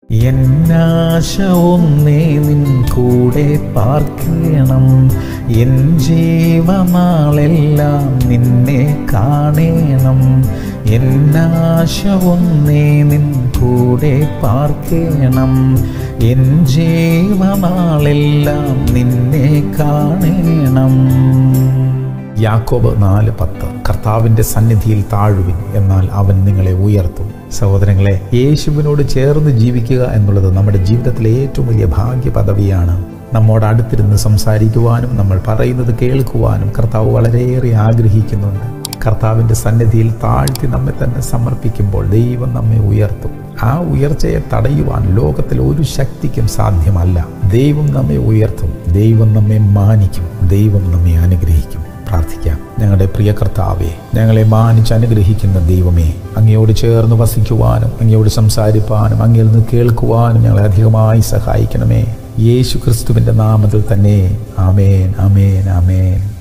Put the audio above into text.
എന്നാശ ഒന്നേ നിൻ കൂടെ പാർക്കണം എൻ ജീവനാളെല്ലാം നിന്നെ കാണേണം എന്നാശ ഒന്നേ നിൻ കൂടെ പാർക്കണം എൻ ജീവനാളെല്ലാം നിന്നെ കാണേണം യാക്കോബ് നാല് പത്ത് കർത്താവിൻ്റെ സന്നിധിയിൽ താഴുവിൻ എന്നാൽ അവൻ നിങ്ങളെ ഉയർത്തും സഹോദരങ്ങളെ യേശുവിനോട് ചേർന്ന് ജീവിക്കുക എന്നുള്ളത് നമ്മുടെ ജീവിതത്തിലെ ഏറ്റവും വലിയ ഭാഗ്യ പദവിയാണ് നമ്മോട് അടുത്തിരുന്ന് സംസാരിക്കുവാനും നമ്മൾ പറയുന്നത് കേൾക്കുവാനും കർത്താവ് വളരെയേറെ ആഗ്രഹിക്കുന്നുണ്ട് കർത്താവിൻ്റെ സന്നിധിയിൽ താഴ്ത്തി നമ്മെ തന്നെ സമർപ്പിക്കുമ്പോൾ ദൈവം നമ്മെ ഉയർത്തും ആ ഉയർച്ചയെ തടയുവാൻ ലോകത്തിൽ ഒരു ശക്തിക്കും സാധ്യമല്ല ദൈവം നമ്മെ ഉയർത്തും ദൈവം നമ്മെ മാനിക്കും ദൈവം നമ്മെ അനുഗ്രഹിക്കും പ്രാർത്ഥിക്കാം ഞങ്ങളുടെ പ്രിയ കർത്താവെ ഞങ്ങളെ മാനിച്ച് അനുഗ്രഹിക്കുന്ന ദൈവമേ അങ്ങയോട് ചേർന്ന് വസിക്കുവാനും അങ്ങയോട് സംസാരിപ്പാനും അങ്ങയിൽ നിന്ന് കേൾക്കുവാനും ഞങ്ങളെ അധികമായി സഹായിക്കണമേ യേശു ക്രിസ്തുവിൻ്റെ നാമത്തിൽ തന്നെ ആമേൻ ആമേൻ ആമേൻ